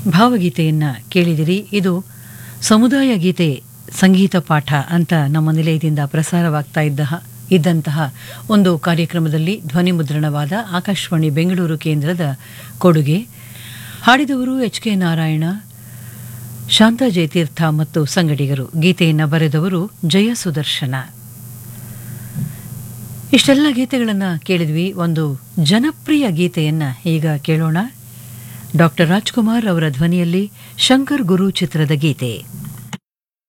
ಭಾವಗೀತೆಯನ್ನ ಕೇಳಿದಿರಿ ಇದು ಸಮುದಾಯ ಗೀತೆ ಸಂಗೀತ ಪಾಠ ಅಂತ ನಮ್ಮ ನಿಲಯದಿಂದ ಪ್ರಸಾರವಾಗ್ತಾ ಇದ್ದ ಇದ್ದಂತಹ ಒಂದು ಕಾರ್ಯಕ್ರಮದಲ್ಲಿ ಧ್ವನಿ ಮುದ್ರಣವಾದ ಆಕಾಶವಾಣಿ ಬೆಂಗಳೂರು ಕೇಂದ್ರದ ಕೊಡುಗೆ ಹಾಡಿದವರು ಎಚ್ ಕೆ ನಾರಾಯಣ ಶಾಂತಾ ಜಯತೀರ್ಥ ಮತ್ತು ಸಂಗಡಿಗರು ಗೀತೆಯನ್ನು ಬರೆದವರು ಜಯ ಸುದರ್ಶನ ಇಷ್ಟೆಲ್ಲ ಗೀತೆಗಳನ್ನು ಕೇಳಿದ್ವಿ ಒಂದು ಜನಪ್ರಿಯ ಗೀತೆಯನ್ನ ಈಗ ಕೇಳೋಣ ಡಾಕ್ಟರ್ ರಾಜ್ಕುಮಾರ್ ಅವರ ಧ್ವನಿಯಲ್ಲಿ ಶಂಕರ್ ಗುರು ಚಿತ್ರದ ಗೀತೆ